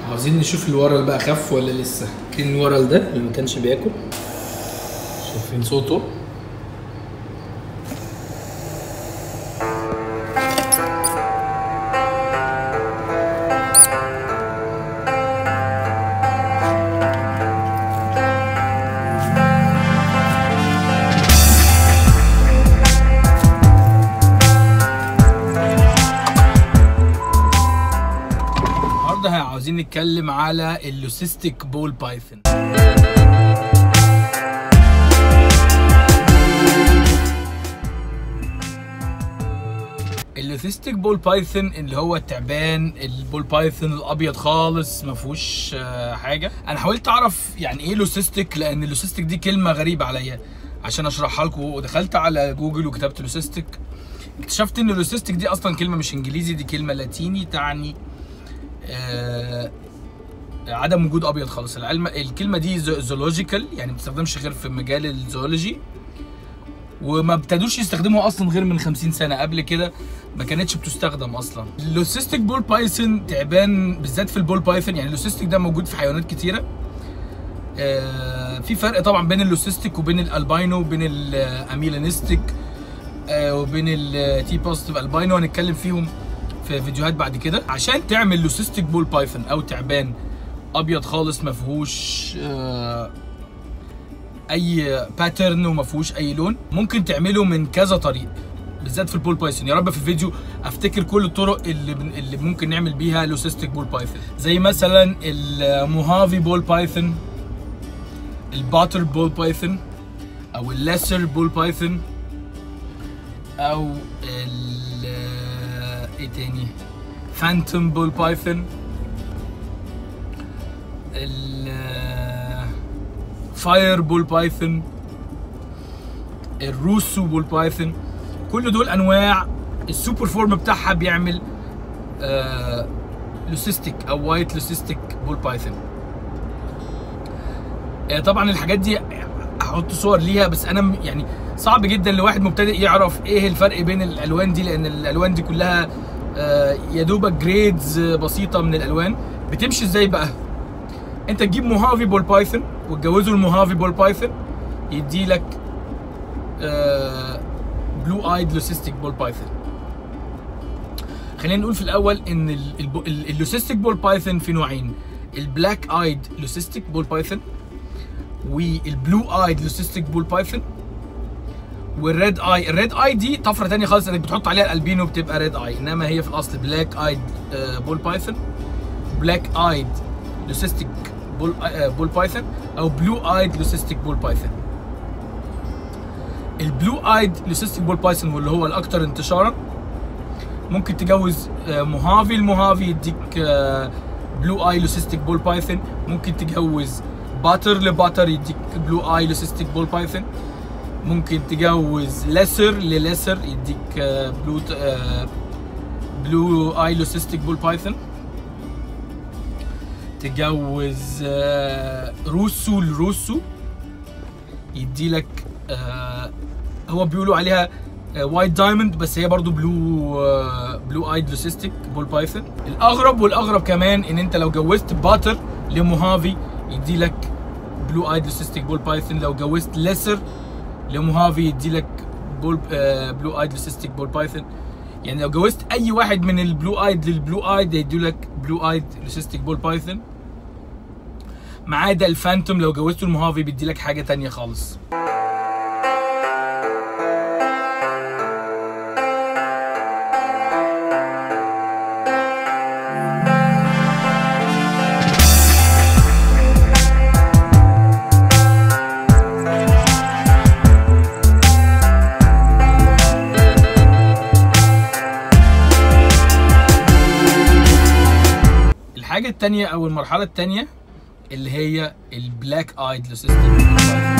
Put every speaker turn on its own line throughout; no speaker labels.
عاوزين نشوف الورل بقى خف ولا لسه كان الورل ده اللي ما كانش بياكل شايفين صوته النهارده عاوزين نتكلم على اللوسيستيك بول بايثون اللوسيستيك بول بايثون اللي هو التعبان البول بايثون الابيض خالص ما فيهوش آه، حاجه انا حاولت اعرف يعني ايه لوسيستيك لان اللوسيستيك دي كلمه غريبه عليا عشان اشرحها لكم ودخلت على جوجل وكتبت لوسيستيك اكتشفت ان اللوسيستيك دي اصلا كلمه مش انجليزي دي كلمه لاتيني تعني آه، عدم وجود ابيض خالص العلم الكلمه دي زولوجيكال يعني ما بتستخدمش غير في مجال الزولوجي وما ابتدوش يستخدموها اصلا غير من 50 سنه قبل كده ما كانتش بتستخدم اصلا اللوسيستيك بول بايثون تعبان بالذات في البول بايثون يعني اللوسيستيك ده موجود في حيوانات كتيره آه، في فرق طبعا بين اللوسيستيك وبين الالباينو وبين الاميلانيستيك آه، وبين التي بوزيتيف الباينو هنتكلم فيهم في فيديوهات بعد كده عشان تعمل لوسيستيك بول بايثون او تعبان ابيض خالص ما فيهوش آه، اي باترن وما فيهوش اي لون ممكن تعمله من كذا طريق بالذات في البول بايثون يا رب في الفيديو افتكر كل الطرق اللي بن- اللي ممكن نعمل بيها لوسيستيك بول بايثون زي مثلا الموهافي بول بايثون الباتر بول بايثون او الليسر بول بايثون او ال ايه تاني فانتوم بول بايثون ال فاير بول بايثون الروسو بول بايثون كل دول انواع السوبر فورم بتاعها بيعمل آه لوسيستيك او وايت لوسيستيك بول بايثون آه طبعا الحاجات دي هحط صور ليها بس انا م- يعني صعب جدا لواحد مبتدئ يعرف ايه الفرق بين الالوان دي لان الالوان دي كلها آه يا دوبك جريدز بسيطه من الالوان بتمشي ازاي بقى انت تجيب موهافي بول بايثون وتجوزه الموهافي بول بايثون يدي لك بلو ايد لوسيستيك بول بايثون خلينا نقول في الاول ان ال- الب- ال- اللوسيستيك بول بايثون في نوعين البلاك ايد لوسيستيك بول بايثون والبلو ايد لوسيستيك بول بايثون والريد اي الريد اي دي طفره تانية خالص انك بتحط عليها الالبينو بتبقى ريد اي انما هي في الاصل بلاك ايد بول بايثون بلاك ايد لوسيستيك بول بول بايثون او بلو ايد لوسيستيك بول بايثون البلو ايد لوسيستيك بول بايثون واللي هو الاكثر انتشارا ممكن تجوز آه، موهافي الموهافي يديك بلو اي لوسيستيك بول بايثون ممكن تجوز باتر لباتر يديك بلو اي لوسيستيك بول بايثون ممكن تجوز ليسر لليسر يديك آه، بلو آه، بلو اي لوسيستيك بول بايثون تجوز آه، روسو لروسو يدي لك آه، هو بيقولوا عليها وايت دايموند بس هي برضو بلو آه، بلو ايد لوسيستيك بول بايثون الاغرب والاغرب كمان ان انت لو جوزت باتر لموهافي يدي لك بلو ايد لوسيستيك بول بايثون لو جوزت ليسر لموهافي يدي لك بول آه، بلو ايد لوسيستيك بول بايثون يعني لو جوزت اي واحد من البلو ايد للبلو ايد هيدوا لك بلو ايد لوسيستيك بول بايثون ما عدا الفانتوم لو جوزته الموهافي بيدي لك حاجه تانية خالص الحاجه التانية او المرحله التانية اللي هي البلاك ايد لوسيستيك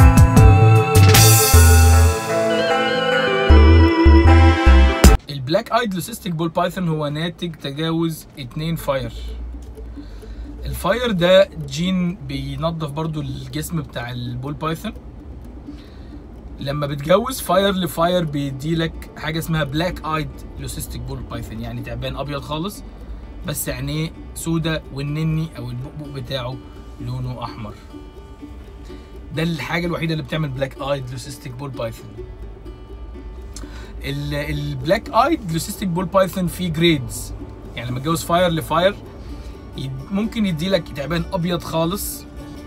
البلاك ايد لوسيستيك بول بايثون هو ناتج تجاوز اتنين فاير الفاير ده جين بينظف برضو الجسم بتاع البول بايثون لما بتجوز فاير لفاير بيدي لك حاجه اسمها بلاك ايد لوسيستيك بول بايثون يعني تعبان ابيض خالص بس عينيه سودا والنني او البؤبؤ بتاعه لونه احمر ده الحاجه الوحيده اللي بتعمل بلاك ايد لوسيستيك بول بايثون البلاك ايد لوسيستيك بول بايثون فيه جريدز يعني لما تجوز فاير لفاير يد- ممكن يدي لك تعبان ابيض خالص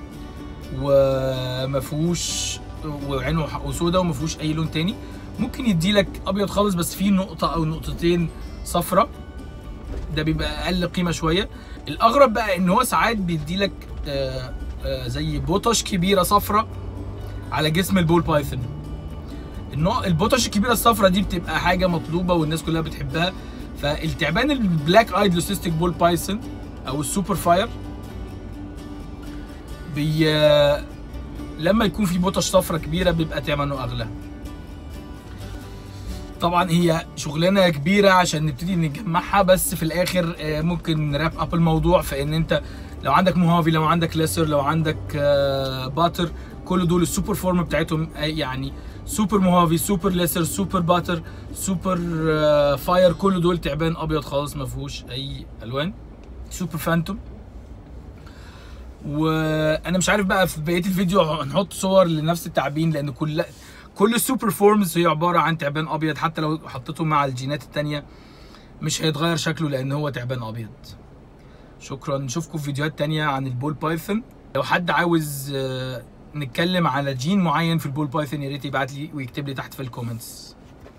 وما فيهوش وعينه ح- وسودا وما فيهوش اي لون تاني ممكن يدي لك ابيض خالص بس فيه نقطه او نقطتين صفرة ده بيبقى اقل قيمه شويه الاغرب بقى ان هو ساعات بيدي لك آه، آه، زي بوتش كبيره صفرة على جسم البول بايثون النوع البوتش الكبيره الصفرة دي بتبقى حاجه مطلوبه والناس كلها بتحبها فالتعبان البلاك ايد لوسيستيك بول بايثون او السوبر فاير بي لما يكون في بوتش صفرة كبيره بيبقى ثمنه اغلى طبعا هي شغلانه كبيره عشان نبتدي نجمعها بس في الاخر آه، ممكن نراب اب الموضوع في ان انت لو عندك موهافي لو عندك ليسر لو عندك آه، باتر كل دول السوبر فورم بتاعتهم آه، يعني سوبر موهافي سوبر ليسر سوبر باتر سوبر آه، فاير كل دول تعبان ابيض خالص ما فيهوش اي الوان سوبر فانتوم وانا مش عارف بقى في بقيه الفيديو هنحط صور لنفس التعابين لان كل كل السوبر فورمز هي عباره عن تعبان ابيض حتى لو حطيته مع الجينات التانية مش هيتغير شكله لان هو تعبان ابيض شكرا نشوفكم في فيديوهات تانية عن البول بايثون لو حد عاوز آه، نتكلم على جين معين في البول بايثون يا ريت يبعت لي ويكتب لي تحت في الكومنتس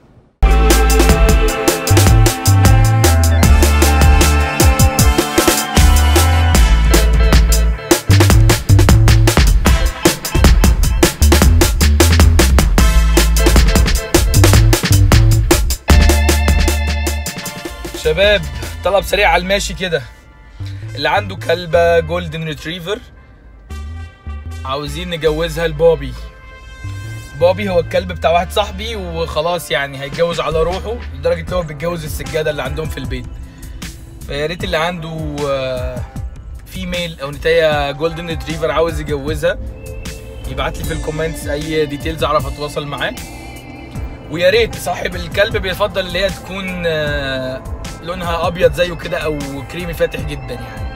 شباب طلب سريع على الماشي كده اللي عنده كلبة جولدن ريتريفر عاوزين نجوزها لبوبي بوبي هو الكلب بتاع واحد صاحبي وخلاص يعني هيتجوز على روحه لدرجة ان هو بيتجوز السجادة اللي عندهم في البيت فيا ريت اللي عنده فيميل او نتايا جولدن ريتريفر عاوز يجوزها يبعت لي في الكومنتس اي ديتيلز اعرف اتواصل معاه ويا ريت صاحب الكلب بيفضل اللي هي تكون آه، لونها ابيض زيه كده او كريمي فاتح جدا يعني